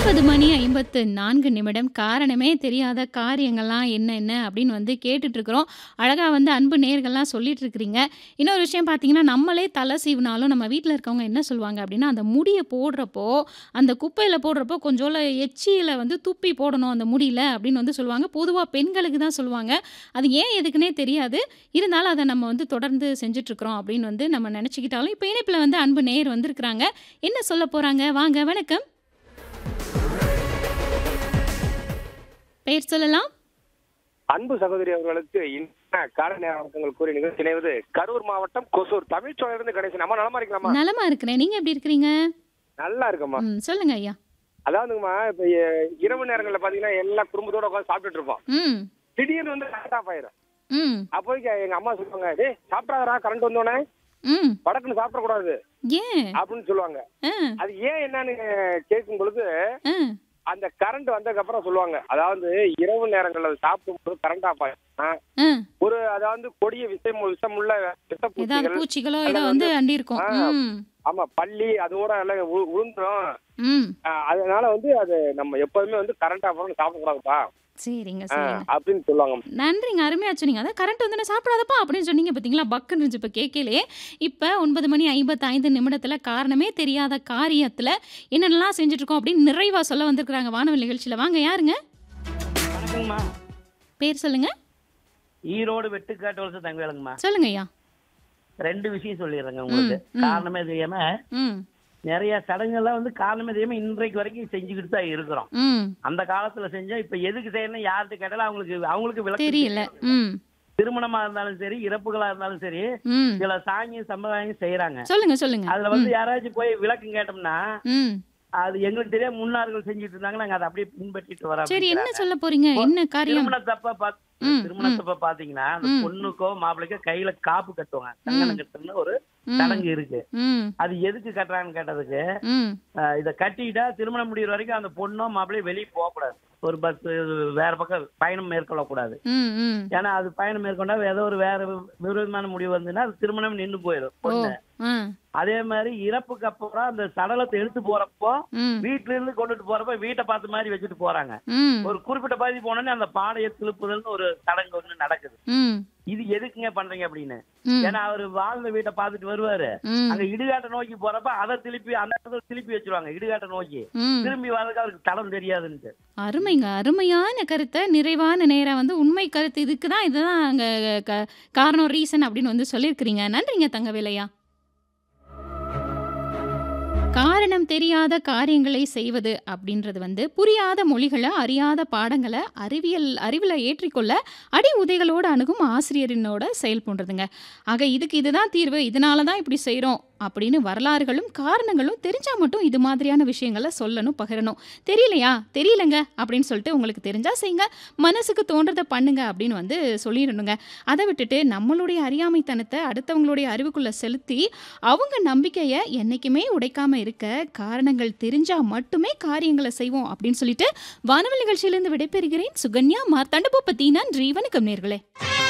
9 மணி 54 நிமிடம். காரணமே தெரியாத காரியங்கள்லாம் என்னென்ன அப்படின்னு வந்து கேட்டுட்ருக்கிறோம். அழகா வந்து அன்பு நேயர்கள்லாம் சொல்லிட்டு இருக்கிறீங்க. இன்னொரு விஷயம் பார்த்தீங்கன்னா, நம்மளே தலை சீவினாலும் நம்ம வீட்ல இருக்கவங்க என்ன சொல்லுவாங்க அப்படின்னா, அந்த முடிய போடுறப்போ, அந்த குப்பையில போடுறப்போ கொஞ்சோல எச்சியில வந்து துப்பி போடணும் அந்த முடியில அப்படின்னு வந்து சொல்லுவாங்க. பொதுவா பெண்களுக்கு தான் சொல்லுவாங்க. அது ஏன் எதுக்குன்னே தெரியாது. இருந்தாலும் அத நம்ம வந்து தொடர்ந்து செஞ்சுட்ருக்கிறோம் அப்படின்னு வந்து நம்ம நெனச்சுக்கிட்டாலும், இப்ப இணைப்புல வந்து அன்பு நேயர் வந்திருக்கிறாங்க. என்ன சொல்ல போறாங்க? வாங்க வணக்கம். பெயர் சொல்லலாம்? அன்பு சகோதரி அவர்களுக்கு இனிய காலை நேர வணக்கங்கள் கூறி நிகழ்ச்சி இணைவது கரூர் மாவட்டம் கொசூர் தமிழ்ச்சோழிலிருந்து கணேசன் அம்மா நலமா இருக்கலாமா நலமா இருக்கிறேன். நீங்க எப்படி இருக்கிறீங்க? நல்லா இருக்கம்மா ம். சொல்லுங்க ஐயா. அதாவதுங்கம்மா இப்ப எ- இரவு நேரங்கள்ல பாத்தீங்கன்னா எல்லா குடும்பத்தோட உட்காந்து சாப்பிட்டுட்டு இருப்போம் ம். திடீர்னு வந்து கரண்ட் ஆஃப் ஆயிரும் ம். அப்போதைக்கு எங்க அம்மா சொல்லுவாங்க டேய் சாப்பிடாதடா கரண்ட் வந்தோடனே ம். வடக்குன்னு சாப்பிடக்கூடாது ஏன்? அப்படின்னு சொல்லுவாங்க ஆ. அது ஏன் என்னன்னு கேட்கும் பொழுது ஆ. அந்த கரண்ட் வந்ததுக்கு அப்புறம் சொல்லுவாங்க அதாவது இரவு நேரங்கள்ல சாப்பிடும்போது கரண்ட் ஆஃப் ஆயிரும் ஆ. ஒரு அதாவது கொடிய விஷம் விஷமுள்ள ஏதாவது விஷப்பூச்சிகள் பூச்சிகளோ ஏதோ அல்லது வந்து வந்து அண்டியிருக்கும். ஆ. ம். ஆமா பள்ளி அதோட எல்லாம் உ- உளுந்துரும் ம். ஆஹ் அதனால வந்து அது நம்ம எப்போதுமே வந்து கரண்ட் ஆஃப் பண்ணி சாப்பிடக்கூடாதுப்பா சரிங்க, ஆஹ் சரிங்க. அப்படின்னு சொல்லுவாங்க நன்றிங்க. அருமையா சொன்னீங்க. அதான் கரண்ட் வந்தோனே சாப்பிடாதப்பா அப்படின்னு சொன்னீங்க பார்த்தீங்களா? பக்குன்னு இருந்துச்சு இப்ப கேட்கலயே. இப்ப 9 மணி 55 நிமிடத்துல காரணமே தெரியாத காரியத்துல என்னென்னலாம் செஞ்சுட்ருக்கோம் அப்படின்னு நிறைவா சொல்ல வந்திருக்கிறாங்க வானொலி நிகழ்ச்சியில. வாங்க யாருங்க? வணக்கங்கம்மா பேர் சொல்லுங்க. ஈரோடு வெட்டுக்காட்டு வருஷம் தங்கவேலுங்கம்மா சொல்லுங்க ஐயா. ரெண்டு விஷயம் சொல்லிடுறேங்க உங்களுக்கு ம். காரணமே தெரியாம ம். நிறைய சடங்குகள்லாம் வந்து காரணமே தெரியாம இன்றைக்கு வரைக்கும் செஞ்சுக்கிட்டு தான் இருக்கிறோம் ம். அந்த காலத்துல செஞ்சா இப்ப எதுக்கு செய்யணும் யார்கிட்ட கேட்டாலும் அவங்களுக்கு அவங்களுக்கு விளக்கம் தெரியல. தெரியாது. ம். திருமணமா இருந்தாலும் சரி இறப்புகளா இருந்தாலும் சரி ம். சில சாங்கியம் சம்பிரதாயம் செய்யறாங்க சொல்லுங்க, சொல்லுங்க. அதுல வந்து யாராச்சும் போய் விளக்கம் கேட்டோம்னா ம். அது எங்களுக்கு தெரியாம முன்னார்கள் செஞ்சுட்டு இருந்தாங்க நாங்க அதை அப்படியே பின்பற்றிட்டு வரோம் சரி என்ன அப்படிங்கிறாங்க. சொல்ல போறீங்க? என்ன காரியம்? திருமணத்தப்ப பாத்- ம், திருமணத்தப்ப பாத்தீங்கன்னா அந்த ம். பொண்ணுக்கோ மாப்பிள்ளைக்கோ கையில காப்பு கட்டுவாங்க கங்கணம் கட்டுன்னு ஒரு ம். சடங்கு இருக்கு ம். அது எதுக்கு கட்டுறாங்கன்னு கேட்டதுக்கு ம். அஹ், இத கட்டிட்டா திருமணம் முடியிற வரைக்கும் அந்த பொண்ணோ மாப்பிள்ளையும் வெளியே போக கூடாது ஒரு பஸ் வேற பக்கம் பயணம் மேற்கொள்ளக்கூடாது ம். ம். ஏன்னா அது பயணம் மேற்கொண்டா ஏதோ ஒரு வேற விரோதமான முடிவு வந்துன்னா அது திருமணம் நின்னு போயிடும் ஓ. பொண்ணு ஆ. அதே மாதிரி இறப்புக்கு அப்புறம் அந்த சடலத்தை எடுத்து போறப்போ ம். வீட்டுல இருந்து கொண்டுட்டு போறப்ப வீட்டை பார்த்த மாதிரி வச்சுட்டு போறாங்க ம். ஒரு குறிப்பிட்ட பகுதி போனோடனே அந்த பாடையை திருப்புதல்னு ஒரு சடங்கு ஒண்ணு நடக்குது ம். இது எதுக்குங்க பண்றீங்க அப்படின்னு ம். ஏன்னா அவரு வாழ்ந்த வீட்டை பார்த்துட்டு வருவாரு ம். அங்க இடுகாட்டை நோக்கி போறப்ப அதை திருப்பி அந்த இடத்துல திருப்பி வச்சிருவாங்க இடுகாட்டை நோக்கி ம். திரும்பி வர்றதுக்கு அவருக்கு தடம் தெரியாதுன்ட்டு அருமைங்க. அருமையான கருத்த நிறைவான நேரா வந்து உண்மை கருத்து இதுக்கு தான் இதுதான் அங்க க காரணம் ரீசன் அப்படின்னு வந்து சொல்லியிருக்கிறீங்க. நன்றிங்க தங்கவேலையா. காரணம் தெரியாத காரியங்களை செய்வது அப்படின்றது வந்து புரியாத மொழிகள, அறியாத பாடங்கள அறிவியல் அறிவுல ஏற்றிக்கொள்ள அடி உதைகளோட அணுகும் ஆசிரியரினோட செயல் போன்றதுங்க. ஆக இதுக்கு இதுதான் தீர்வு. இதனால தான் இப்படி செய்றோம் அப்படின்னு வரலாறுகளும், காரணங்களும் தெரிஞ்சா மட்டும் இது மாதிரியான விஷயங்கள சொல்லணும், பகிரணும். தெரியலையா? தெரியலங்க அப்படின்னு சொல்லிட்டு உங்களுக்கு தெரிஞ்சா செய்யுங்க. மனசுக்கு தோன்றத பண்ணுங்க அப்படின்னு வந்து சொல்லிரணுங்க. அத விட்டுட்டு நம்மளுடைய அறியாமைத்தனத்த அடுத்தவங்களுடைய அறிவுக்குள்ள செலுத்தி, அவங்க நம்பிக்கைய என்னைக்குமே உடைக்காம இருக்க காரணங்கள் தெரிஞ்சா மட்டுமே காரியங்கள செய்வோம் அப்படின்னு சொல்லிட்டு வானவல் நிகழ்ச்சியிலிருந்து விடைபெறுகிறேன். சுகன்யா மார்த்தாண்ட பூபதி. நன்றி. வணக்கம் நேயர்களே.